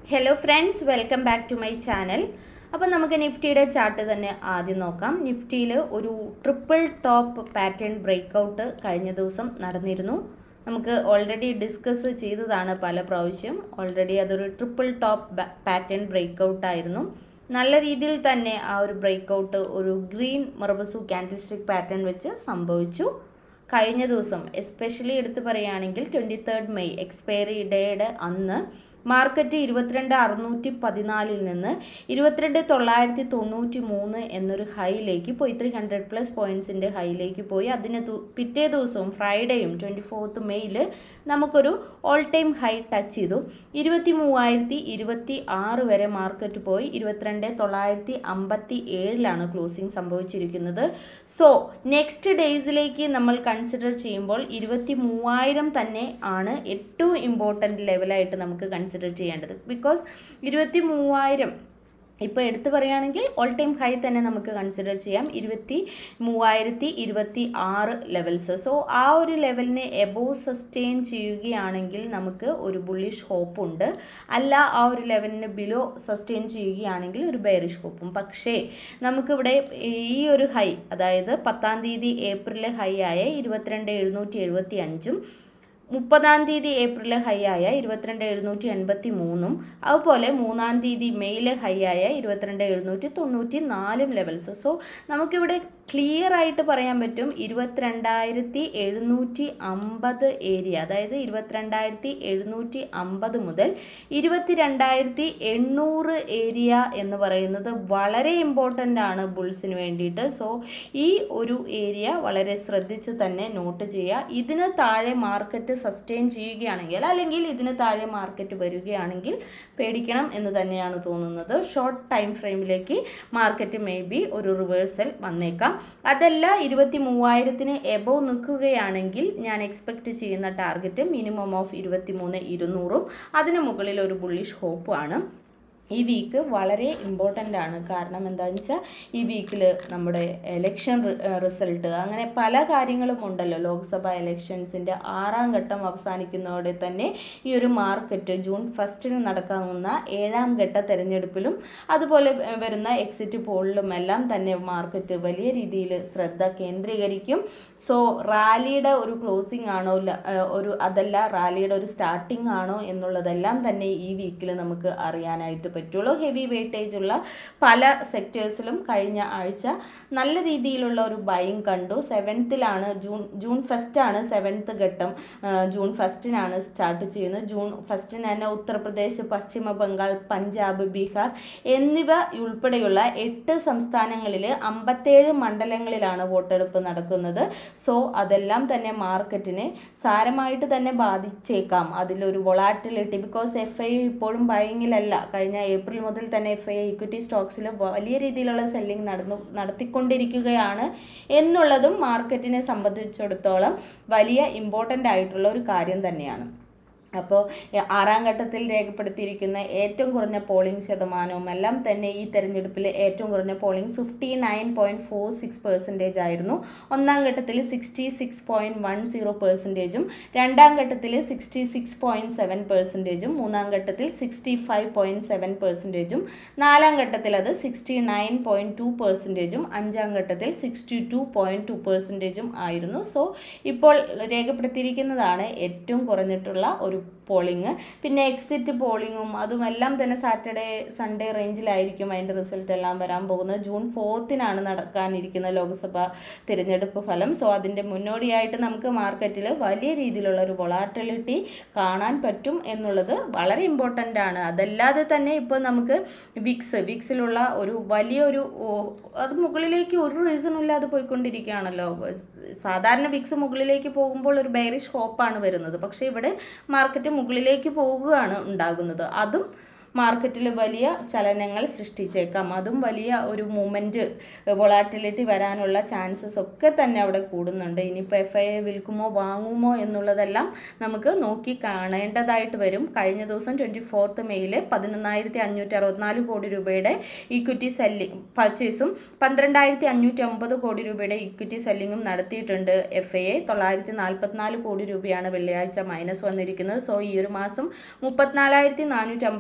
hello friends welcome back to my channel അപ്പോൾ നമുക്ക് നിഫ്റ്റിയുടെ ചാർട്ട് തന്നെ ആദ്യം നോക്കാം നിഫ്റ്റിയിൽ ഒരു ട്രിപ്പിൾ ടോപ്പ് പാറ്റേൺ ബ്രേക്കൗട്ട് കഴിഞ്ഞ ദിവസം നടന്നിരുന്നു നമുക്ക് ഓൾറെഡി ഡിസ്കസ് ചെയ്തതാണ് പല പ്രാവശ്യം ഓൾറെഡി അതൊരു ട്രിപ്പിൾ ടോപ്പ് പാറ്റേൺ ബ്രേക്കൗട്ട് ആയിരുന്നു നല്ല രീതിയിൽ തന്നെ ആ ഒരു ബ്രേക്കൗട്ട് ഒരു ഗ്രീൻ മറബസു ക്യാൻഡിൽ സ്റ്റിക് പാറ്റേൺ വെച്ച് സംഭവിച്ചു കഴിഞ്ഞ ദിവസം എസ്പെഷ്യലി എടുത്ത് പറയുകയാണെങ്കിൽ ട്വൻറ്റി തേർഡ് മെയ് എക്സ്പയറി ഡേയുടെ അന്ന് മാർക്കറ്റ് ഇരുപത്തിരണ്ട് അറുന്നൂറ്റി പതിനാലിൽ നിന്ന് ഇരുപത്തിരണ്ട് തൊള്ളായിരത്തി തൊണ്ണൂറ്റി മൂന്ന് എന്നൊരു ഹൈയിലേക്ക് പോയി ത്രീ ഹൺഡ്രഡ് പ്ലസ് പോയിൻറ്റ്സിൻ്റെ ഹൈയിലേക്ക് പോയി അതിന് പിറ്റേ ദിവസവും ഫ്രൈഡേയും ട്വൻറ്റി ഫോർത്ത് മെയ്യിൽ നമുക്കൊരു ഓൾ ടൈം ഹൈ ടച്ച് ചെയ്തു ഇരുപത്തി മൂവായിരത്തി ഇരുപത്തി ആറ് വരെ മാർക്കറ്റ് പോയി ഇരുപത്തിരണ്ട് തൊള്ളായിരത്തി അമ്പത്തി ഏഴിലാണ് ക്ലോസിംഗ് സംഭവിച്ചിരിക്കുന്നത് സോ നെക്സ്റ്റ് ഡേയ്സിലേക്ക് നമ്മൾ കൺസിഡർ ചെയ്യുമ്പോൾ ഇരുപത്തി മൂവായിരം തന്നെ ആണ് ഏറ്റവും ഇമ്പോർട്ടൻറ്റ് ലെവലായിട്ട് നമുക്ക് കൺസിഡർ ചെയ്യേണ്ടത് ബിക്കോസ് ഇരുപത്തി മൂവായിരം ഇപ്പോൾ എടുത്തു പറയുകയാണെങ്കിൽ ഓൾ ടൈം ഹൈ തന്നെ നമുക്ക് കൺസിഡർ ചെയ്യാം ഇരുപത്തി മൂവായിരത്തി ഇരുപത്തി ആറ് ലെവൽസ് സോ ആ ഒരു ലെവലിനെ എബോവ് സസ്റ്റെയിൻ ചെയ്യുകയാണെങ്കിൽ നമുക്ക് ഒരു ബുള്ളിഷ് ഹോപ്പ് ഉണ്ട് അല്ല ആ ഒരു ലെവലിന് ബിലോ സസ്റ്റെയിൻ ചെയ്യുകയാണെങ്കിൽ ഒരു ബെയറിഷ് ഹോപ്പും പക്ഷേ നമുക്കിവിടെ ഈ ഒരു ഹൈ അതായത് പത്താം തീയതി ഏപ്രിൽ ഹൈ ആയ ഇരുപത്തിരണ്ട് എഴുന്നൂറ്റി എഴുപത്തി അഞ്ചും മുപ്പതാം തീയതി ഏപ്രിൽ ഹൈ ആയ ഇരുപത്തിരണ്ട് എഴുന്നൂറ്റി എൺപത്തി മൂന്നും അതുപോലെ മൂന്നാം തീയതി മെയ്യിൽ ഹൈ ആയ ഇരുപത്തിരണ്ട് എഴുന്നൂറ്റി തൊണ്ണൂറ്റി നാലും ലെവൽസ് സോ നമുക്കിവിടെ ക്ലിയർ ആയിട്ട് പറയാൻ പറ്റും ഇരുപത്തിരണ്ടായിരത്തി എഴുന്നൂറ്റി അമ്പത് ഏരിയ അതായത് ഇരുപത്തിരണ്ടായിരത്തി എഴുന്നൂറ്റി അമ്പത് മുതൽ ഇരുപത്തിരണ്ടായിരത്തി എണ്ണൂറ് ഏരിയ എന്ന് പറയുന്നത് വളരെ ഇമ്പോർട്ടൻ്റ് ആണ് ബുൾസിന് വേണ്ടിയിട്ട് സോ ഈ ഒരു ഏരിയ വളരെ ശ്രദ്ധിച്ച് തന്നെ നോട്ട് ചെയ്യുക ഇതിന് താഴെ മാർക്കറ്റ് സസ്റ്റെയിൻ ചെയ്യുകയാണെങ്കിൽ അല്ലെങ്കിൽ ഇതിന് താഴെ മാർക്കറ്റ് വരികയാണെങ്കിൽ പേടിക്കണം എന്ന് തന്നെയാണ് തോന്നുന്നത് ഷോർട്ട് ടൈം ഫ്രെയിമിലേക്ക് മാർക്കറ്റ് മേ ബി ഒരു റിവേഴ്സൽ വന്നേക്കാം അതല്ല ഇരുപത്തി മൂവായിരത്തിന് എബോ നിൽക്കുകയാണെങ്കിൽ ഞാൻ എക്സ്പെക്റ്റ് ചെയ്യുന്ന ടാർഗറ്റ് മിനിമം ഓഫ് ഇരുപത്തി മൂന്ന് ഇരുന്നൂറും അതിന് മുകളിൽ ഒരു ബുള്ളിഷ് ഹോപ്പും ആണ് ഈ വീക്ക് വളരെ ഇമ്പോർട്ടൻ്റ് ആണ് കാരണം എന്താണെന്ന് വെച്ചാൽ ഈ വീക്കിൽ നമ്മുടെ എലക്ഷൻ റിസൾട്ട് അങ്ങനെ പല കാര്യങ്ങളും ഉണ്ടല്ലോ ലോക്സഭ എലക്ഷൻസിൻ്റെ ആറാം ഘട്ടം അവസാനിക്കുന്നതോടെ തന്നെ ഈ ഒരു മാർക്കറ്റ് ജൂൺ ഫസ്റ്റിന് നടക്കാവുന്ന ഏഴാം ഘട്ട തെരഞ്ഞെടുപ്പിലും അതുപോലെ വരുന്ന എക്സിറ്റ് പോളിലും എല്ലാം തന്നെ മാർക്കറ്റ് വലിയ രീതിയിൽ ശ്രദ്ധ കേന്ദ്രീകരിക്കും സോ റാലിയുടെ ഒരു ക്ലോസിംഗ് ആണോ ഒരു അതല്ല റാലിയുടെ ഒരു സ്റ്റാർട്ടിംഗ് ആണോ എന്നുള്ളതെല്ലാം തന്നെ ഈ വീക്കിൽ നമുക്ക് അറിയാനായിട്ട് പറ്റുള്ളൂ ഹെവി വെയിറ്റേജ് ഉള്ള പല സെക്ടേഴ്സിലും കഴിഞ്ഞ ആഴ്ച നല്ല രീതിയിലുള്ള ഒരു ബൈങ് കണ്ടു സെവൻത്തിലാണ് ജൂൺ ജൂൺ ഫസ്റ്റാണ് സെവൻത്ത് ഘട്ടം ജൂൺ ഫസ്റ്റിനാണ് സ്റ്റാർട്ട് ചെയ്യുന്നത് ജൂൺ ഫസ്റ്റിന് തന്നെ ഉത്തർപ്രദേശ് പശ്ചിമ ബംഗാൾ പഞ്ചാബ് ബീഹാർ എന്നിവ ഉൾപ്പെടെയുള്ള എട്ട് സംസ്ഥാനങ്ങളിൽ അമ്പത്തേഴ് മണ്ഡലങ്ങളിലാണ് വോട്ടെടുപ്പ് നടക്കുന്നത് സോ അതെല്ലാം തന്നെ മാർക്കറ്റിനെ സാരമായിട്ട് തന്നെ ബാധിച്ചേക്കാം അതിലൊരു വൊളാറ്റിലിറ്റി ബിക്കോസ് എഫ് ഐ ഇപ്പോഴും ബൈങ്ങിലല്ല കഴിഞ്ഞ ഏപ്രിൽ മുതൽ തന്നെ എഫ് ഐ ഇക്വിറ്റി സ്റ്റോക്സിൽ വലിയ രീതിയിലുള്ള സെല്ലിംഗ് നടന്നു നടത്തിക്കൊണ്ടിരിക്കുകയാണ് എന്നുള്ളതും മാർക്കറ്റിനെ സംബന്ധിച്ചിടത്തോളം വലിയ ഇമ്പോർട്ടൻ്റ് ആയിട്ടുള്ള ഒരു കാര്യം തന്നെയാണ് അപ്പോൾ ആറാം ഘട്ടത്തിൽ രേഖപ്പെടുത്തിയിരിക്കുന്ന ഏറ്റവും കുറഞ്ഞ പോളിംഗ് ശതമാനവും എല്ലാം തന്നെ ഈ തെരഞ്ഞെടുപ്പിൽ ഏറ്റവും കുറഞ്ഞ polling fifty nine point four six percentage ആയിരുന്നു ഒന്നാം ഘട്ടത്തിൽ sixty six point one zero പെർസെൻറ്റേജും രണ്ടാം ഘട്ടത്തിൽ സിക്സ്റ്റി സിക്സ് പോയിൻറ്റ് സെവൻ പെർസെൻറ്റേജും മൂന്നാം ഘട്ടത്തിൽ സിക്സ്റ്റി ഫൈവ് പോയിൻറ്റ് സെവൻ പെർസെൻറ്റേജും നാലാം ഘട്ടത്തിൽ അത് സിക്സ്റ്റി നയൻ പോയിൻറ്റ് ടു പെർസെൻറ്റേജും അഞ്ചാം ഘട്ടത്തിൽ സിക്സ്റ്റി ടു പോയിൻറ്റ് ടു പെർസെൻറ്റേജും ആയിരുന്നു സോ ഇപ്പോൾ രേഖപ്പെടുത്തിയിരിക്കുന്നതാണ് ഏറ്റവും കുറഞ്ഞിട്ടുള്ള ഒരു പോളിങ് പിന്നെ എക്സിറ്റ് പോളിങ്ങും അതുമെല്ലാം തന്നെ സാറ്റർഡേ സൺഡേ റേഞ്ചിലായിരിക്കും അതിൻ്റെ റിസൾട്ട് എല്ലാം വരാൻ പോകുന്നത് ജൂൺ ഫോർത്തിനാണ് നടക്കാനിരിക്കുന്ന ലോക്സഭ തിരഞ്ഞെടുപ്പ് ഫലം സോ അതിൻ്റെ മുന്നോടിയായിട്ട് നമുക്ക് മാർക്കറ്റിൽ വലിയ രീതിയിലുള്ള ഒരു വൊളാറ്റിലിറ്റി കാണാൻ പറ്റും എന്നുള്ളത് വളരെ ഇമ്പോർട്ടൻ്റ് ആണ് അതല്ലാതെ തന്നെ ഇപ്പോൾ നമുക്ക് വിക്സ് വിക്സിലുള്ള ഒരു വലിയൊരു അത് മുകളിലേക്ക് ഒരു റീസണും ഇല്ലാതെ പോയിക്കൊണ്ടിരിക്കുകയാണല്ലോ സാധാരണ വിക്സ് മുകളിലേക്ക് പോകുമ്പോൾ ഒരു ബെയറിഷ് ഹോപ്പാണ് വരുന്നത് പക്ഷേ ഇവിടെ മാർക്കറ്റ് മുകളിലേക്ക് പോകുകയാണ് ഉണ്ടാകുന്നത് അതും മാർക്കറ്റിൽ വലിയ ചലനങ്ങൾ സൃഷ്ടിച്ചേക്കാം അതും വലിയ ഒരു മൂമെൻറ്റ് വൊളാറ്റിലിറ്റി വരാനുള്ള ചാൻസസ് ഒക്കെ തന്നെ അവിടെ കൂടുന്നുണ്ട് ഇനിയിപ്പോൾ എഫ് ഐ വിൽക്കുമോ വാങ്ങുമോ എന്നുള്ളതെല്ലാം നമുക്ക് നോക്കി കാണേണ്ടതായിട്ട് വരും കഴിഞ്ഞ ദിവസം ട്വൻറ്റി ഫോർത്ത് മെയ്യിൽ പതിനൊന്നായിരത്തി അഞ്ഞൂറ്റി അറുപത്തിനാല് കോടി രൂപയുടെ ഇക്വിറ്റി സെല്ലിംഗ് പർച്ചേസും പന്ത്രണ്ടായിരത്തി അഞ്ഞൂറ്റി അമ്പത് കോടി രൂപയുടെ ഇക്വിറ്റി സെല്ലിങ്ങും നടത്തിയിട്ടുണ്ട് എഫ് ഐ എ തൊള്ളായിരത്തി നാൽപ്പത്തിനാല് കോടി രൂപയാണ് വെള്ളിയാഴ്ച മൈനസ് വന്നിരിക്കുന്നത് സോ ഈ ഒരു മാസം മുപ്പത്തിനാലായിരത്തി നാനൂറ്റി അമ്പത്തൊമ്പത്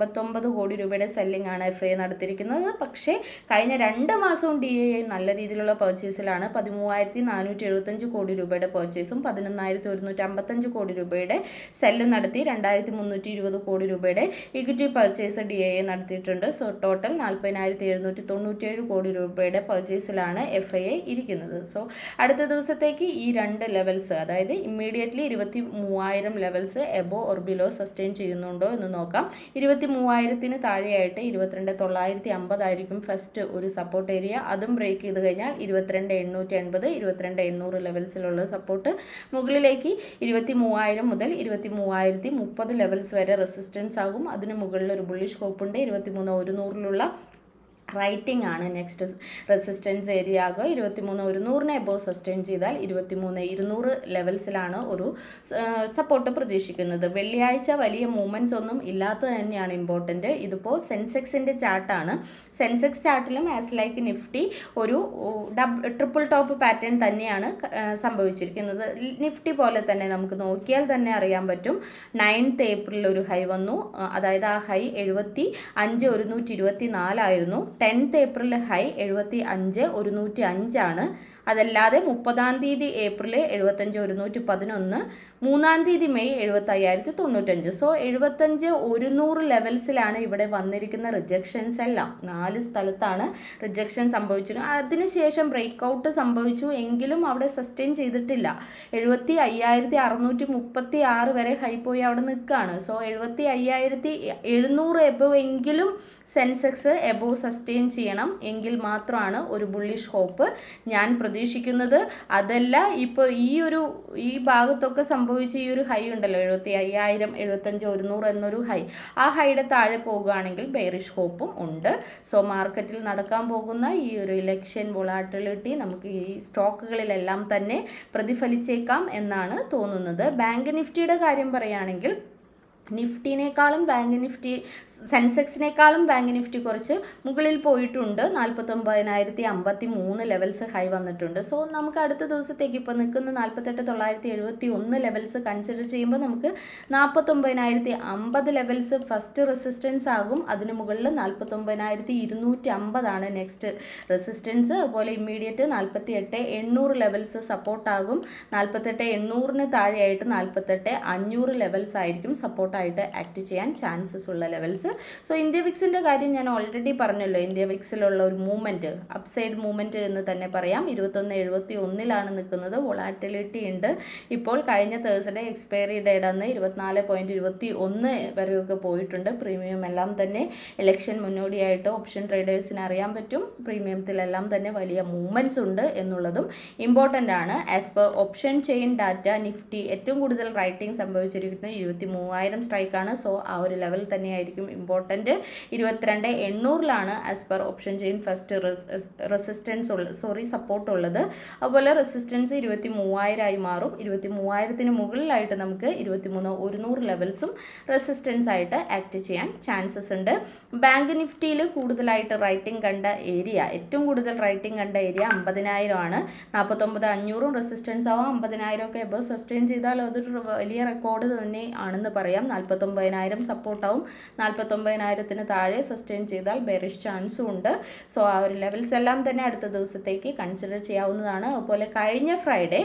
അമ്പത് കോടി രൂപയുടെ സെല്ലിംഗ് ആണ് എഫ് ഐ നടത്തിയിരിക്കുന്നത് പക്ഷേ കഴിഞ്ഞ രണ്ട് മാസവും ഡി എ നല്ല രീതിയിലുള്ള പർച്ചേസിലാണ് പതിമൂവായിരത്തി നാനൂറ്റി എഴുപത്തഞ്ച് കോടി രൂപയുടെ പർച്ചേസും പതിനൊന്നായിരത്തി ഒരുന്നൂറ്റി അമ്പത്തഞ്ച് കോടി രൂപയുടെ സെല്ല് നടത്തി രണ്ടായിരത്തി മുന്നൂറ്റി ഇരുപത് കോടി രൂപയുടെ ഇക്വിറ്റി പർച്ചേസ് ഡി എ നടത്തിയിട്ടുണ്ട് സോ ടോട്ടൽ നാൽപ്പതിനായിരത്തി എഴുന്നൂറ്റി തൊണ്ണൂറ്റിയേഴ് കോടി രൂപയുടെ പർച്ചേസിലാണ് എഫ് ഐ എ ഇരിക്കുന്നത് സോ അടുത്ത ദിവസത്തേക്ക് ഈ രണ്ട് ലെവൽസ് അതായത് ഇമ്മീഡിയറ്റ്ലി ഇരുപത്തി മൂവായിരം levels above or below sustain ചെയ്യുന്നുണ്ടോ എന്ന് നോക്കാം ഇരുപത്തി മൂവായിരത്തിന് താഴെയായിട്ട് ഇരുപത്തിരണ്ട് തൊള്ളായിരത്തി അമ്പതായിരിക്കും ഫസ്റ്റ് ഒരു സപ്പോർട്ട് ഏരിയ അതും ബ്രേക്ക് ചെയ്ത് കഴിഞ്ഞാൽ ഇരുപത്തിരണ്ട് എണ്ണൂറ്റി എൺപത് ഇരുപത്തിരണ്ട് എണ്ണൂറ് ലെവൽസിലുള്ള സപ്പോർട്ട് മുകളിലേക്ക് ഇരുപത്തി മൂവായിരം മുതൽ ഇരുപത്തി മൂവായിരത്തി മുപ്പത് ലെവൽസ് വരെ റെസിസ്റ്റൻസ് ആകും അതിന് മുകളിൽ ഒരു ബുള്ളിഷ് ഹോപ്പുണ്ട് ഇരുപത്തി മൂന്ന് ഒരുന്നൂറിലുള്ള റൈറ്റിംഗ് ആണ് നെക്സ്റ്റ് റെസിസ്റ്റൻസ് ഏരിയ ആകുക ഇരുപത്തിമൂന്ന് ഒരുന്നൂറിനെ എബോവ് സസ്റ്റെയിൻ ചെയ്താൽ ഇരുപത്തിമൂന്ന് ഇരുന്നൂറ് ലെവൽസിലാണ് ഒരു സപ്പോർട്ട് പ്രതീക്ഷിക്കുന്നത് വെള്ളിയാഴ്ച വലിയ മൂവ്മെൻറ്റ്സ് ഒന്നും ഇല്ലാത്തത് തന്നെയാണ് ഇമ്പോർട്ടൻറ്റ് ഇതിപ്പോൾ സെൻസെക്സിൻ്റെ ചാർട്ടാണ് സെൻസെക്സ് ചാർട്ടിലും ആസ് ലൈക്ക് നിഫ്റ്റി ഒരു ഡബ് ട്രിപ്പിൾ ടോപ്പ് പാറ്റേൺ തന്നെയാണ് സംഭവിച്ചിരിക്കുന്നത് നിഫ്റ്റി പോലെ തന്നെ നമുക്ക് നോക്കിയാൽ തന്നെ അറിയാൻ പറ്റും നയൻത്ത് ഏപ്രിൽ ഒരു ഹൈ വന്നു അതായത് ആ ഹൈ എഴുപത്തി അഞ്ച് ഒരുന്നൂറ്റി ഇരുപത്തി നാലായിരുന്നു ടെൻത്ത് ഏപ്രിൽ ഹൈ എഴുപത്തി അഞ്ച് ഒരുന്നൂറ്റി അഞ്ചാണ് അതല്ലാതെ മുപ്പതാം തീയതി ഏപ്രിൽ എഴുപത്തഞ്ച് ഒരുന്നൂറ്റി പതിനൊന്ന് മൂന്നാം തീയതി മെയ് എഴുപത്തി അയ്യായിരത്തി തൊണ്ണൂറ്റഞ്ച് സോ എഴുപത്തഞ്ച് ഒരുന്നൂറ് ലെവൽസിലാണ് ഇവിടെ വന്നിരിക്കുന്ന റിജക്ഷൻസ് എല്ലാം നാല് സ്ഥലത്താണ് റിജക്ഷൻ സംഭവിച്ചിരുന്നത് അതിനുശേഷം ബ്രേക്ക് ഔട്ട് സംഭവിച്ചു എങ്കിലും അവിടെ സസ്റ്റെയിൻ ചെയ്തിട്ടില്ല എഴുപത്തി അയ്യായിരത്തി അറുന്നൂറ്റി മുപ്പത്തി ആറ് വരെ ഹൈ പോയി അവിടെ നിൽക്കുകയാണ് സോ എഴുപത്തി അയ്യായിരത്തി എഴുന്നൂറ് എബവ് എങ്കിലും സെൻസെക്സ് എബോവ് സസ്റ്റെയിൻ ചെയ്യണം എങ്കിൽ മാത്രമാണ് ഒരു ബുള്ളിഷ് ഹോപ്പ് ഞാൻ പ്രതീക്ഷിക്കുന്നത് അതല്ല ഇപ്പോൾ ഈ ഒരു ഈ ഭാഗത്തൊക്കെ സംഭവിച്ച ഈ ഒരു ഹൈ ഉണ്ടല്ലോ എഴുപത്തി അയ്യായിരം എഴുപത്തഞ്ച് ഒരുന്നൂറ് എന്നൊരു ഹൈ ആ ഹൈയുടെ താഴെ പോകുകയാണെങ്കിൽ ബെയറിഷ് ഹോപ്പും ഉണ്ട് സോ മാർക്കറ്റിൽ നടക്കാൻ പോകുന്ന ഈ ഒരു ഇലക്ഷൻ വൊളാട്ടിലിറ്റി നമുക്ക് ഈ സ്റ്റോക്കുകളിലെല്ലാം തന്നെ പ്രതിഫലിച്ചേക്കാം എന്നാണ് തോന്നുന്നത് ബാങ്ക് നിഫ്റ്റിയുടെ കാര്യം പറയുകയാണെങ്കിൽ നിഫ്റ്റിനേക്കാളും ബാങ്ക് നിഫ്റ്റി സെൻസെക്സിനേക്കാളും ബാങ്ക് നിഫ്റ്റി കുറച്ച് മുകളിൽ പോയിട്ടുണ്ട് നാൽപ്പത്തൊമ്പതിനായിരത്തി അമ്പത്തി മൂന്ന് ലെവൽസ് ഹൈ വന്നിട്ടുണ്ട് സോ നമുക്ക് അടുത്ത ദിവസത്തേക്ക് ഇപ്പോൾ നിൽക്കുന്ന നാൽപ്പത്തെട്ട് തൊള്ളായിരത്തി എഴുപത്തി ഒന്ന് ലെവൽസ് കൺസിഡർ ചെയ്യുമ്പോൾ നമുക്ക് നാൽപ്പത്തൊമ്പതിനായിരത്തി അമ്പത് ലെവൽസ് ഫസ്റ്റ് റെസിസ്റ്റൻസ് ആകും അതിന് മുകളിൽ നാൽപ്പത്തൊമ്പതിനായിരത്തി ഇരുന്നൂറ്റി അമ്പതാണ് നെക്സ്റ്റ് റെസിസ്റ്റൻസ് അതുപോലെ ഇമ്മീഡിയറ്റ് നാൽപ്പത്തി എട്ട് എണ്ണൂറ് ലെവൽസ് സപ്പോർട്ടാകും നാൽപ്പത്തെട്ട് എണ്ണൂറിന് താഴെയായിട്ട് നാൽപ്പത്തെട്ട് അഞ്ഞൂറ് ലെവൽസ് ആയിരിക്കും സപ്പോർട്ടായിട്ട് ആക്ട് ചെയ്യാൻ ചാൻസസ് ഉള്ള ലെവൽസ് സോ ഇന്ത്യ വിക്സിൻ്റെ കാര്യം ഞാൻ ഓൾറെഡി പറഞ്ഞല്ലോ ഇന്ത്യ വിക്സിലുള്ള ഒരു മൂവ്മെൻറ്റ് അപ്സൈഡ് മൂവ്മെൻറ്റ് എന്ന് തന്നെ പറയാം ഇരുപത്തൊന്ന് എഴുപത്തി ഒന്നിലാണ് നിൽക്കുന്നത് വൊളാറ്റിലിറ്റി ഉണ്ട് ഇപ്പോൾ കഴിഞ്ഞ തേഴ്സ്ഡേ എക്സ്പയറി ഡേറ്റ് അന്ന് ഇരുപത്തിനാല് പോയിൻറ്റ് ഇരുപത്തി ഒന്ന് വരെയൊക്കെ പോയിട്ടുണ്ട് പ്രീമിയം എല്ലാം തന്നെ ഇലക്ഷൻ മുന്നോടിയായിട്ട് ഓപ്ഷൻ ട്രേഡേഴ്സിന് അറിയാൻ പറ്റും പ്രീമിയത്തിലെല്ലാം തന്നെ വലിയ മൂവ്മെൻറ്റ്സ് ഉണ്ട് എന്നുള്ളതും ഇമ്പോർട്ടൻ്റ് ആണ് as per option chain data Nifty ഏറ്റവും കൂടുതൽ റൈറ്റിംഗ് സംഭവിച്ചിരിക്കുന്നത് ഇരുപത്തി മൂവായിരം സ്ട്രൈക്കാണ് സോ ആ ഒരു ലെവൽ തന്നെയായിരിക്കും ഇമ്പോർട്ടൻറ്റ് ഇരുപത്തിരണ്ട് എണ്ണൂറിലാണ് as per option chain first resistance ഉള്ള സോറി സപ്പോർട്ട് ഉള്ളത് അതുപോലെ റെസിസ്റ്റൻസ് ഇരുപത്തി മൂവായിരമായി മാറും ഇരുപത്തി മൂവായിരത്തിന് മുകളിലായിട്ട് നമുക്ക് ഇരുപത്തി മൂന്ന് ഒരുന്നൂറ് ലെവൽസും റെസിസ്റ്റൻസ് ആയിട്ട് ആക്ട് ചെയ്യാൻ ചാൻസസ് ഉണ്ട് ബാങ്ക് നിഫ്റ്റിയിൽ കൂടുതലായിട്ട് റൈറ്റിംഗ് കണ്ട ഏരിയ ഏറ്റവും കൂടുതൽ റൈറ്റിംഗ് കണ്ട ഏരിയ അമ്പതിനായിരം ആണ് നാൽപ്പത്തൊമ്പത് അഞ്ഞൂറും റെസിസ്റ്റൻസ് ആവും അമ്പതിനായിരം ഒക്കെ എബോ സസ്റ്റെയിൻ ചെയ്താൽ അതൊരു വലിയ റെക്കോർഡ് തന്നെ ആണെന്ന് പറയാം നാൽപ്പത്തൊമ്പതിനായിരം സപ്പോർട്ടാവും നാൽപ്പത്തൊമ്പതിനായിരത്തിന് താഴെ സസ്റ്റെയിൻ ചെയ്താൽ ബെറിഷ് ചാൻസും ഉണ്ട് സോ ആ ഒരു ലെവൽസ് എല്ലാം തന്നെ അടുത്ത ദിവസത്തേക്ക് കൺസിഡർ ചെയ്യാവുന്നതാണ് അതുപോലെ കഴിഞ്ഞ ഫ്രൈഡേ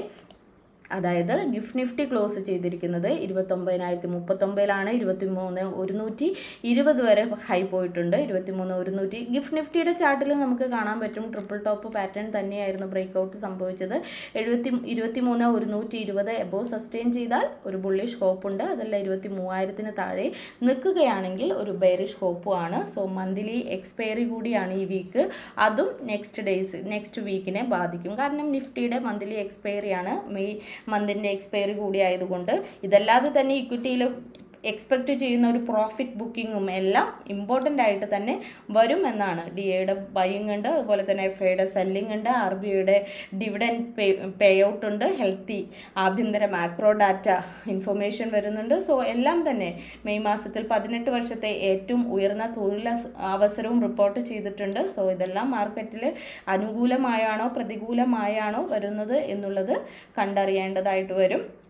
അതായത് ഗിഫ്റ്റ് നിഫ്റ്റി ക്ലോസ് ചെയ്തിരിക്കുന്നത് ഇരുപത്തൊമ്പതിനായിരത്തി മുപ്പത്തൊമ്പതിലാണ് ഇരുപത്തി മൂന്ന് ഒരുന്നൂറ്റി ഇരുപത് വരെ ഹൈ പോയിട്ടുണ്ട് ഇരുപത്തി മൂന്ന് ഒരുന്നൂറ്റി ഗിഫ്റ്റ് നിഫ്റ്റിയുടെ ചാർട്ടിൽ നമുക്ക് കാണാൻ പറ്റും ട്രിപ്പിൾ ടോപ്പ് പാറ്റേൺ തന്നെയായിരുന്നു ബ്രേക്ക് ഔട്ട് സംഭവിച്ചത് എഴുപത്തി ഇരുപത്തി മൂന്ന് ഒരുന്നൂറ്റി ഇരുപത് എബോവ് സസ്റ്റെയിൻ ചെയ്താൽ ഒരു ബുള്ളിഷ് ഹോപ്പുണ്ട് അതല്ല ഇരുപത്തി മൂവായിരത്തിന് താഴെ നിൽക്കുകയാണെങ്കിൽ ഒരു ബെയറിഷ് ഹോപ്പും ആണ് സോ മന്ത്ലി എക്സ്പയറി കൂടിയാണ് ഈ വീക്ക് അതും നെക്സ്റ്റ് ഡേയ്സ് നെക്സ്റ്റ് വീക്കിനെ ബാധിക്കും കാരണം നിഫ്റ്റിയുടെ മന്ത്ലി എക്സ്പയറിയാണ് മെയ് മന്തിൻ്റെ എക്സ്പയറി കൂടി ആയതുകൊണ്ട് ഇതല്ലാതെ തന്നെ ഇക്വിറ്റിയിൽ എക്സ്പെക്റ്റ് ചെയ്യുന്ന ഒരു പ്രോഫിറ്റ് ബുക്കിങ്ങും എല്ലാം ഇമ്പോർട്ടൻ്റ് ആയിട്ട് തന്നെ വരും എന്നാണ് ഡി എയുടെ ബൈയിങ് ഉണ്ട് അതുപോലെ തന്നെ എഫ് ഐയുടെ സെല്ലിംഗ് ഉണ്ട് ആർ ബി ഐയുടെ ഡിവിഡൻ പേ പേ ഔട്ട് ഉണ്ട് ഹെൽത്തി ആഭ്യന്തര മാക്രോ ഡാറ്റ ഇൻഫർമേഷൻ വരുന്നുണ്ട് സോ എല്ലാം തന്നെ മെയ് മാസത്തിൽ പതിനെട്ട് വർഷത്തെ ഏറ്റവും ഉയർന്ന തൊഴിൽ അവസരവും റിപ്പോർട്ട് ചെയ്തിട്ടുണ്ട് സോ ഇതെല്ലാം മാർക്കറ്റിൽ അനുകൂലമായാണോ പ്രതികൂലമായാണോ വരുന്നത് എന്നുള്ളത് കണ്ടറിയേണ്ടതായിട്ട് വരും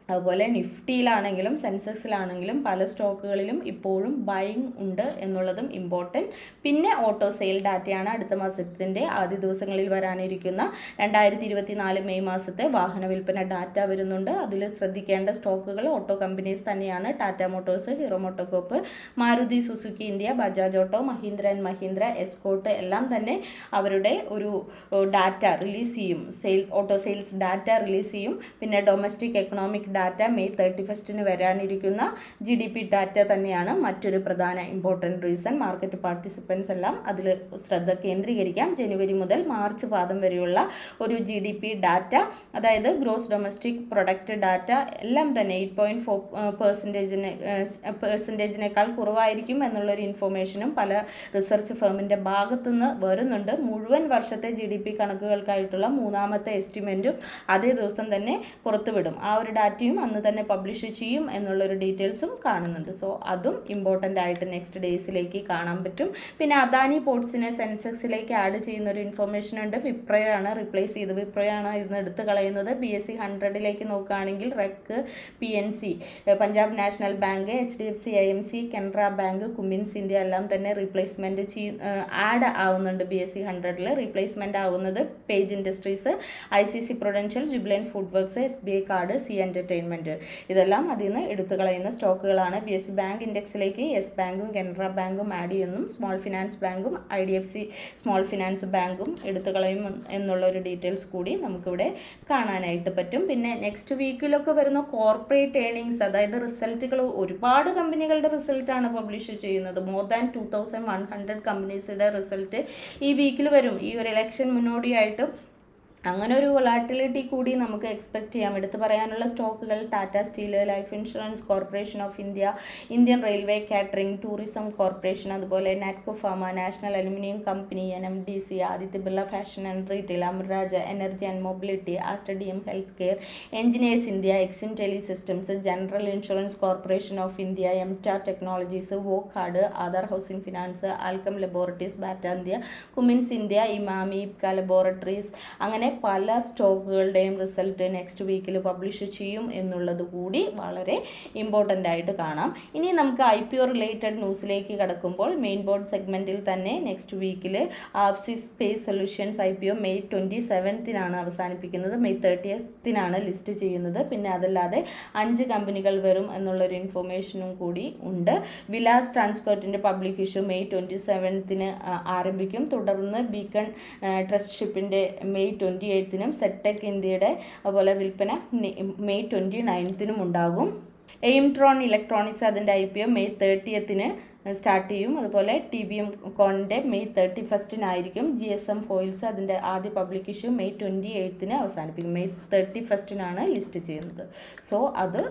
അതുപോലെ നിഫ്റ്റിയിലാണെങ്കിലും സെൻസെക്സിലാണെങ്കിലും പല സ്റ്റോക്കുകളിലും ഇപ്പോഴും ബൈങ് ഉണ്ട് എന്നുള്ളതും ഇമ്പോർട്ടൻറ്റ് പിന്നെ ഓട്ടോ സെയിൽ ഡാറ്റയാണ് അടുത്ത മാസത്തിൻ്റെ ആദ്യ ദിവസങ്ങളിൽ വരാനിരിക്കുന്ന രണ്ടായിരത്തി ഇരുപത്തി നാല് മെയ് മാസത്തെ വാഹന വിൽപ്പന ഡാറ്റ വരുന്നുണ്ട് അതിൽ ശ്രദ്ധിക്കേണ്ട സ്റ്റോക്കുകൾ ഓട്ടോ കമ്പനീസ് തന്നെയാണ് Tata Motors Hero MotoCorp Maruti Suzuki India Bajaj Auto Mahindra and Mahindra Escorts എല്ലാം തന്നെ അവരുടെ ഒരു ഡാറ്റ റിലീസ് ചെയ്യും sales auto sales data release ചെയ്യും പിന്നെ domestic economic data May thirty ഫസ്റ്റിന് വരാനിരിക്കുന്ന ജി ഡി പി ഡാറ്റ തന്നെയാണ് മറ്റൊരു പ്രധാന ഇമ്പോർട്ടൻറ്റ് റീസൺ മാർക്കറ്റ് പാർട്ടിസിപ്പൻസ് എല്ലാം അതിൽ ശ്രദ്ധ കേന്ദ്രീകരിക്കാം ജനുവരി മുതൽ മാർച്ച് പാദം വരെയുള്ള ഒരു ജി ഡി പി ഡാറ്റ അതായത് ഗ്രോസ് ഡൊമസ്റ്റിക് പ്രൊഡക്റ്റ് ഡാറ്റ എല്ലാം തന്നെ എയ്റ്റ് പോയിൻറ്റ് ഫോർ പെർസെൻറ്റേജിന് പെർസെൻറ്റേജിനേക്കാൾ കുറവായിരിക്കും എന്നുള്ളൊരു ഇൻഫോർമേഷനും പല റിസർച്ച് ഫേമിൻ്റെ ഭാഗത്തുനിന്ന് വരുന്നുണ്ട് മുഴുവൻ വർഷത്തെ ജി ഡി പി കണക്കുകൾക്കായിട്ടുള്ള മൂന്നാമത്തെ എസ്റ്റിമേറ്റും അതേ ദിവസം തന്നെ പുറത്തുവിടും ആ ഒരു ഡാറ്റയും അന്ന് തന്നെ പബ്ലിഷ് ചെയ്യും എന്നുള്ളൊരു ഡീറ്റെയിൽസും കാണുന്നുണ്ട് സോ അതും ഇമ്പോർട്ടൻ്റ് ആയിട്ട് നെക്സ്റ്റ് ഡേയ്സിലേക്ക് കാണാൻ പറ്റും പിന്നെ അദാനി പോർട്സിനെ സെൻസെക്സിലേക്ക് ആഡ് ചെയ്യുന്ന ഒരു ഇൻഫർമേഷൻ ഉണ്ട് വിപ്രയാണ് റിപ്ലേസ് ചെയ്ത് വിപ്രയാണ് ഇന്ന് എടുത്തു കളയുന്നത് ബി എസ് സി ഹൺഡ്രഡിലേക്ക് നോക്കുകയാണെങ്കിൽ റെക്ക് P N C Punjab National Bank H D F C I M C Canara Bank Cummins India എല്ലാം തന്നെ റീപ്ലേസ്മെൻറ്റ് ചെയ് ആഡ് ആവുന്നുണ്ട് ബി എസ് സി ഹൺഡ്രഡിൽ റീപ്ലേസ്മെൻറ്റ് ആവുന്നത് Page Industries I C C Prudential Jubilant Food Works S B I Card Zee entertainment ഇതെല്ലാം അതിൽ നിന്ന് എടുത്തു കളയുന്ന സ്റ്റോക്കുകളാണ് ബി എസ് സി ബാങ്ക് ഇൻഡെക്സിലേക്ക് യെസ് ബാങ്കും കനറ ബാങ്കും ആഡ് ചെയ്യുന്നു സ്മോൾ ഫിനാൻസ് ബാങ്കും I D F C small finance ബാങ്കും എടുത്തു കളയും എന്നുള്ള ഒരു ഡീറ്റെയിൽസ് കൂടി നമുക്കിവിടെ കാണാനായിട്ട് പറ്റും പിന്നെ നെക്സ്റ്റ് വീക്കിലൊക്കെ വരുന്ന കോർപ്പറേറ്റ് ഏണിങ്സ് അതായത് റിസൾട്ടുകൾ ഒരുപാട് കമ്പനികളുടെ റിസൾട്ടാണ് പബ്ലിഷ് ചെയ്യുന്നത് more than two thousand one hundred കമ്പനീസിൻ്റെ റിസൾട്ട് ഈ വീക്കിൽ വരും ഈ ഒരു ഇലക്ഷൻ മുന്നോടിയായിട്ട് അങ്ങനെ ഒരു വൊളാറ്റിലിറ്റി കൂടി നമുക്ക് എക്സ്പെക്ട് ചെയ്യാം എടുത്തു പറയാനുള്ള സ്റ്റോക്കുകൾ Tata Steel Life Insurance Corporation of India Indian Railway Catering Tourism Corporation അതുപോലെ Natco Pharma National Aluminium Company N M D C Aditya Birla Fashion and Retail Amara Raja Energy and Mobility Aster D M Health Care Engineers India Exim Tele Systems General Insurance Corporation of India MTAR Technologies Wockhardt Aadhaar Housing Finance Alkem Laboratories Bata India Cummins India Emami Ipca Laboratories അങ്ങനെ പല സ്റ്റോക്കുകളുടെയും result next വീക്കിൽ publish ചെയ്യും എന്നുള്ളത് കൂടി വളരെ important ആയിട്ട് കാണാം ഇനി നമുക്ക് ഐ പി ഒ റിലേറ്റഡ് ന്യൂസിലേക്ക് കടക്കുമ്പോൾ മെയിൻ ബോർഡ് സെഗ്മെൻറ്റിൽ തന്നെ നെക്സ്റ്റ് വീക്കിൽ ആപ്സി space solutions I P O May twenty സെവൻത്തിനാണ് അവസാനിപ്പിക്കുന്നത് മെയ് തേർട്ടിയത്തിനാണ് ലിസ്റ്റ് ചെയ്യുന്നത് പിന്നെ അതല്ലാതെ അഞ്ച് കമ്പനികൾ വരും എന്നുള്ളൊരു ഇൻഫർമേഷനും കൂടി ഉണ്ട് വിലാസ് ട്രാൻസ്പോർട്ടിൻ്റെ പബ്ലിക് ഇഷ്യൂ മെയ് ട്വൻറ്റി സെവൻത്തിന് ആരംഭിക്കും തുടർന്ന് ബീക്കൺ ട്രസ്റ്റ്ഷിപ്പിൻ്റെ മെയ് ട്വൻറ്റി എയ്ത്തിനും സെറ്റെക് ഇന്ത്യയുടെ അതുപോലെ വിൽപ്പന മെയ് ട്വൻറ്റി നയൻത്തിനും ഉണ്ടാകും എയിംട്രോൺ ഇലക്ട്രോണിക്സ് അതിൻ്റെ ഐ പി ഒ മെയ് തേർട്ടിയത്തിന് സ്റ്റാർട്ട് ചെയ്യും അതുപോലെ ടി ബി എം കോണിൻ്റെ മെയ് തേർട്ടി ഫസ്റ്റിനായിരിക്കും ജി എസ് എം ഫോയിൽസ് അതിൻ്റെ ആദ്യ പബ്ലിക് ഇഷ്യൂ മെയ് ട്വൻറ്റി എയ്ത്തിന് അവസാനിപ്പിക്കും മെയ് തേർട്ടി ഫസ്റ്റിനാണ് ലിസ്റ്റ് ചെയ്യുന്നത് സോ അത്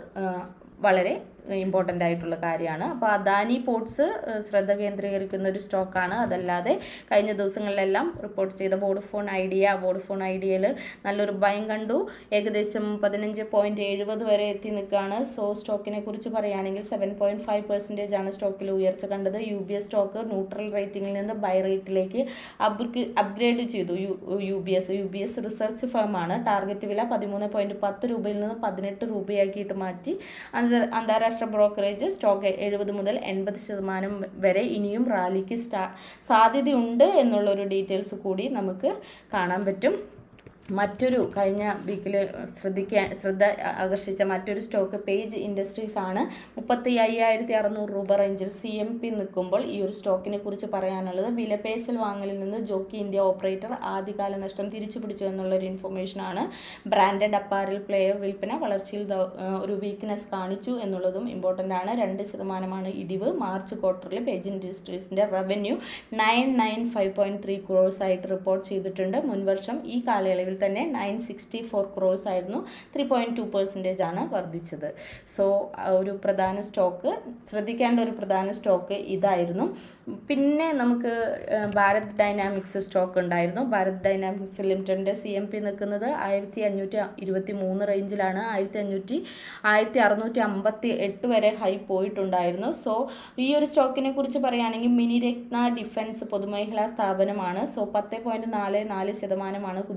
വളരെ ഇമ്പോർട്ടൻ്റ് ആയിട്ടുള്ള കാര്യമാണ് അപ്പോൾ അദാനി പോർട്സ് ശ്രദ്ധ കേന്ദ്രീകരിക്കുന്ന ഒരു സ്റ്റോക്കാണ് അതല്ലാതെ കഴിഞ്ഞ ദിവസങ്ങളിലെല്ലാം റിപ്പോർട്ട് ചെയ്ത വോഡഫോൺ ഐഡിയ വോഡഫോൺ ഐഡിയയിൽ നല്ലൊരു ഭയം കണ്ടു ഏകദേശം പതിനഞ്ച് പോയിൻറ്റ് എഴുപത് വരെ എത്തി നിൽക്കുകയാണ് സോ സ്റ്റോക്കിനെ കുറിച്ച് പറയുകയാണെങ്കിൽ സെവൻ പോയിൻറ്റ് ഫൈവ് പെർസെൻറ്റേജ് ആണ് സ്റ്റോക്കിൽ ഉയർച്ച കണ്ടത് U B S stock neutral റേറ്റിംഗിൽ നിന്ന് ബൈ റേറ്റിലേക്ക് അപ്ഗ് അപ്ഗ്രേഡ് ചെയ്തു U U B S U B S research ഫേമാണ് ടാർഗറ്റ് വില പതിമൂന്ന് പോയിൻറ്റ് പത്ത് രൂപയിൽ നിന്ന് പതിനെട്ട് രൂപയാക്കിയിട്ട് മാറ്റി അന്താരാഷ്ട്ര ബ്രോക്കറേജ് സ്റ്റോക്ക് എഴുപത് മുതൽ എൺപത് ശതമാനം വരെ ഇനിയും റാലിക്ക് സ്റ്റാ സാധ്യതയുണ്ട് എന്നുള്ളൊരു ഡീറ്റെയിൽസ് കൂടി നമുക്ക് കാണാൻ പറ്റും മറ്റൊരു കഴിഞ്ഞ വീക്കിൽ ശ്രദ്ധിക്കാൻ ശ്രദ്ധ ആകർഷിച്ച മറ്റൊരു സ്റ്റോക്ക് പേജ് ഇൻഡസ്ട്രീസ് ആണ് മുപ്പത്തി അയ്യായിരത്തി അറുന്നൂറ് രൂപ റേഞ്ചിൽ സി എം പി നിൽക്കുമ്പോൾ ഈ ഒരു സ്റ്റോക്കിനെ കുറിച്ച് പറയാനുള്ളത് വിലപേശൽ വാങ്ങലിൽ നിന്ന് ജോക്കി ഇന്ത്യ ഓപ്പറേറ്റർ ആദ്യകാല നഷ്ടം തിരിച്ചു പിടിച്ചു എന്നുള്ളൊരു ഇൻഫർമേഷനാണ് ബ്രാൻഡഡ് അപ്പാരൽ പ്ലെയർ വിൽപ്പന വളർച്ചയിൽ ഒരു വീക്ക്നെസ് കാണിച്ചു എന്നുള്ളതും ഇമ്പോർട്ടൻ്റ് ആണ് രണ്ട് ശതമാനമാണ് ഇടിവ് മാർച്ച് ക്വാർട്ടറിൽ പേജ് ഇൻഡസ്ട്രീസിൻ്റെ revenue nine nine five point three crores ആയിട്ട് റിപ്പോർട്ട് ചെയ്തിട്ടുണ്ട് മുൻവർഷം ഈ കാലയളവിൽ തന്നെ നയൻ സിക്സ്റ്റി ഫോർ ക്രോഴ്സ് ആയിരുന്നു ത്രീ പോയിൻറ്റ് ടു പെർസെൻറ്റേജ് ആണ് വർദ്ധിച്ചത് സോ ഒരു പ്രധാന സ്റ്റോക്ക് ശ്രദ്ധിക്കേണ്ട ഒരു പ്രധാന സ്റ്റോക്ക് ഇതായിരുന്നു പിന്നെ നമുക്ക് ഭാരത് ഡൈനാമിക്സ് സ്റ്റോക്ക് ഉണ്ടായിരുന്നു ഭാരത് ഡൈനാമിക്സ് ലിമിറ്റഡിൻ്റെ സി എം പി നിൽക്കുന്നത് ആയിരത്തി അഞ്ഞൂറ്റി ഇരുപത്തി മൂന്ന് റേഞ്ചിലാണ് ആയിരത്തി അഞ്ഞൂറ്റി ആയിരത്തി അറുന്നൂറ്റി അമ്പത്തി എട്ട് വരെ ഹൈ പോയിട്ടുണ്ടായിരുന്നു സോ ഈ ഒരു സ്റ്റോക്കിനെ കുറിച്ച് പറയുകയാണെങ്കിൽ മിനി രത്ന ഡിഫൻസ് പൊതുമേഖലാ സ്ഥാപനമാണ് സോ പത്ത് പോയിൻറ്റ് നാല് നാല് ശതമാനമാണ് കുതിച്ചിട്ട്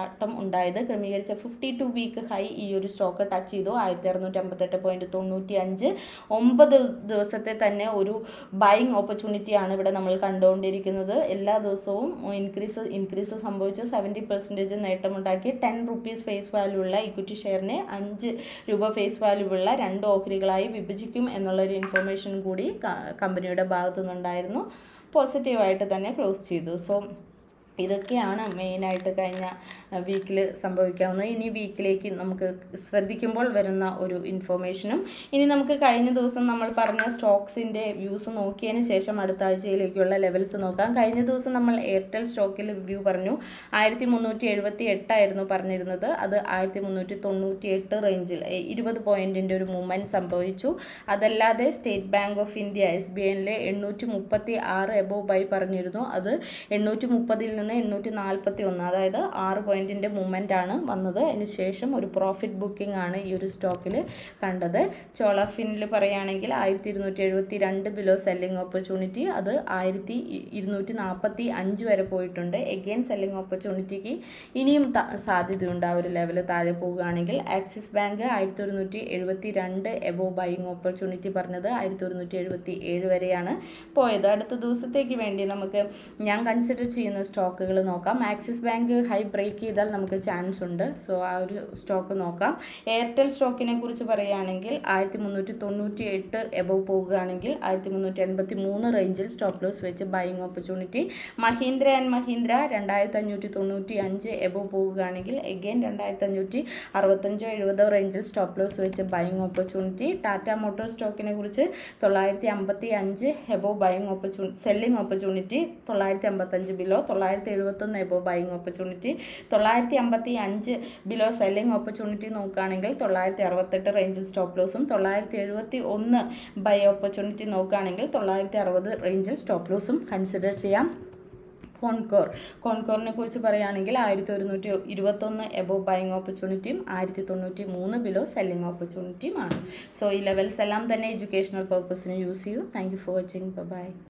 ചാട്ടം ഉണ്ടായത് ക്രമീകരിച്ച ഫിഫ്റ്റി ടു വീക്ക് ഹൈ ഈ ഒരു സ്റ്റോക്ക് ടച്ച് ചെയ്തു ആയിരത്തി അറുന്നൂറ്റി അമ്പത്തെട്ട് പോയിന്റ് തൊണ്ണൂറ്റി അഞ്ച് ഒമ്പത് ദിവസത്തെ തന്നെ ഒരു ബൈങ് ഓപ്പർച്യൂണിറ്റിയാണ് ഇവിടെ നമ്മൾ കണ്ടുകൊണ്ടിരിക്കുന്നത് എല്ലാ ദിവസവും ഇൻക്രീസ് ഇൻക്രീസ് സംഭവിച്ചു സെവൻറ്റി പെർസെൻറ്റേജ് നേട്ടമുണ്ടാക്കി ടെൻ റുപ്പീസ് ഫേസ് വാല്യൂ ഉള്ള ഇക്വിറ്റി ഷെയറിനെ അഞ്ച് രൂപ ഫേസ് വാല്യൂ ഉള്ള രണ്ട് ഓഹരികളായി വിഭജിക്കും എന്നുള്ളൊരു ഇൻഫർമേഷൻ കൂടി ക- കമ്പനിയുടെ ഭാഗത്തു നിന്നുണ്ടായിരുന്നു പോസിറ്റീവായിട്ട് തന്നെ ക്ലോസ് ചെയ്തു സോ ഇതൊക്കെയാണ് മെയിനായിട്ട് കഴിഞ്ഞ വീക്കിൽ സംഭവിക്കാവുന്നത് ഇനി വീക്കിലേക്ക് നമുക്ക് ശ്രദ്ധിക്കുമ്പോൾ വരുന്ന ഒരു ഇൻഫോർമേഷനും ഇനി നമുക്ക് കഴിഞ്ഞ ദിവസം നമ്മൾ പറഞ്ഞ സ്റ്റോക്സിൻ്റെ വ്യൂസ് നോക്കിയതിന് ശേഷം അടുത്ത ആഴ്ചയിലേക്കുള്ള ലെവൽസ് നോക്കാം കഴിഞ്ഞ ദിവസം നമ്മൾ എയർടെൽ സ്റ്റോക്കിൽ വ്യൂ പറഞ്ഞു ആയിരത്തി മുന്നൂറ്റി എഴുപത്തി എട്ടായിരുന്നു പറഞ്ഞിരുന്നത് അത് ആയിരത്തി മുന്നൂറ്റി തൊണ്ണൂറ്റി എട്ട് റേഞ്ചിൽ ഇരുപത് പോയിൻറ്റിൻ്റെ ഒരു മൂവ്മെൻറ്റ് സംഭവിച്ചു അതല്ലാതെ State Bank of India S B ഐയിലെ എണ്ണൂറ്റി മുപ്പത്തി ആറ് എബോ ബൈ പറഞ്ഞിരുന്നു അത് എണ്ണൂറ്റി മുപ്പതിൽ നിന്ന് എണ്ണൂറ്റി നാൽപ്പത്തി ഒന്ന് അതായത് ആറ് പോയിൻറ്റിൻ്റെ മൂവ്മെൻ്റ് ആണ് വന്നത് അതിന് ശേഷം ഒരു പ്രോഫിറ്റ് ബുക്കിംഗ് ആണ് ഈ ഒരു സ്റ്റോക്കിൽ കണ്ടത് ചോളഫിനിൽ പറയുകയാണെങ്കിൽ ആയിരത്തി ഇരുന്നൂറ്റി എഴുപത്തി രണ്ട് ബിലോ സെല്ലിംഗ് ഓപ്പർച്യൂണിറ്റി അത് ആയിരത്തി ഇരുന്നൂറ്റി നാൽപ്പത്തി അഞ്ച് വരെ പോയിട്ടുണ്ട് എഗെയിൻ സെല്ലിംഗ് ഓപ്പർച്യൂണിറ്റിക്ക് ഇനിയും ത- സാധ്യതയുണ്ട് ആ ഒരു ലെവൽ താഴെ പോവുകയാണെങ്കിൽ ആക്സിസ് ബാങ്ക് ആയിരത്തി ഒരുന്നൂറ്റി എഴുപത്തി രണ്ട് എബോ ബൈയിങ് ഓപ്പർച്യൂണിറ്റി പറഞ്ഞത് ആയിരത്തി ഒരുന്നൂറ്റി എഴുപത്തി ഏഴ് വരെയാണ് പോയത് അടുത്ത ദിവസത്തേക്ക് വേണ്ടി നമുക്ക് ഞാൻ കൺസിഡർ ചെയ്യുന്ന സ്റ്റോക്കുകൾ നോക്കാം ആക്സിസ് ബാങ്ക് ഹൈ ബ്രേക്ക് ചെയ്താൽ നമുക്ക് ചാൻസ് ഉണ്ട് സോ ആ ഒരു സ്റ്റോക്ക് നോക്കാം എയർടെൽ സ്റ്റോക്കിനെ കുറിച്ച് പറയുകയാണെങ്കിൽ ആയിരത്തി മുന്നൂറ്റി തൊണ്ണൂറ്റി എട്ട് എബവ് പോവുകയാണെങ്കിൽ ആയിരത്തി മുന്നൂറ്റി എൺപത്തി മൂന്ന് റേഞ്ചിൽ സ്റ്റോപ്പ് ലോസ് വെച്ച് buying opportunity Mahindra and Mahindra രണ്ടായിരത്തി അഞ്ഞൂറ്റി തൊണ്ണൂറ്റി അഞ്ച് എബവ് പോവുകയാണെങ്കിൽ എഗെയിൻ രണ്ടായിരത്തി അഞ്ഞൂറ്റി അറുപത്തഞ്ചോ എഴുപതോ റേഞ്ചിൽ സ്റ്റോപ്പ് ലോസ് വെച്ച് ബൈയിങ് ഓപ്പർച്യൂണിറ്റി ടാറ്റ മോട്ടോർ സ്റ്റോക്കിനെ കുറിച്ച് തൊള്ളായിരത്തി അമ്പത്തി അഞ്ച് above buying opportunity selling opportunity തൊള്ളായിരത്തി അമ്പത്തഞ്ച് ബിലോ തൊള്ളായിരത്തി എഴുപത്തൊന്ന് എബോ ബൈയിങ് ഓപ്പർച്യൂണിറ്റി തൊള്ളായിരത്തി അമ്പത്തി അഞ്ച് ബിലോ സെല്ലിംഗ് ഓപ്പർച്യൂണിറ്റി നോക്കുകയാണെങ്കിൽ തൊള്ളായിരത്തി അറുപത്തെട്ട് റേഞ്ചിൽ സ്റ്റോപ്പ് ലോസും തൊള്ളായിരത്തി എഴുപത്തി ഒന്ന് ബൈ ഓപ്പർച്യൂണിറ്റി നോക്കുകയാണെങ്കിൽ തൊള്ളായിരത്തി അറുപത് റേഞ്ചിൽ സ്റ്റോപ്പ് ലോസും കൺസിഡർ ചെയ്യാം കോൺകോർ കോൺകോറിനെ കുറിച്ച് പറയുകയാണെങ്കിൽ ആയിരത്തി ഒരുന്നൂറ്റി ഇരുപത്തൊന്ന് എബോ ബൈങ് ഓപ്പർച്യൂണിറ്റിയും ആയിരത്തി തൊണ്ണൂറ്റി മൂന്ന് ബിലോ സെല്ലിംഗ് ഓപ്പർച്യൂണിറ്റിയും ആണ് സോ ഈ ലെവൽസ് എല്ലാം തന്നെ എഡ്യൂക്കേഷണൽ പർപ്പസിന് യൂസ് ചെയ്യൂ thank you for watching by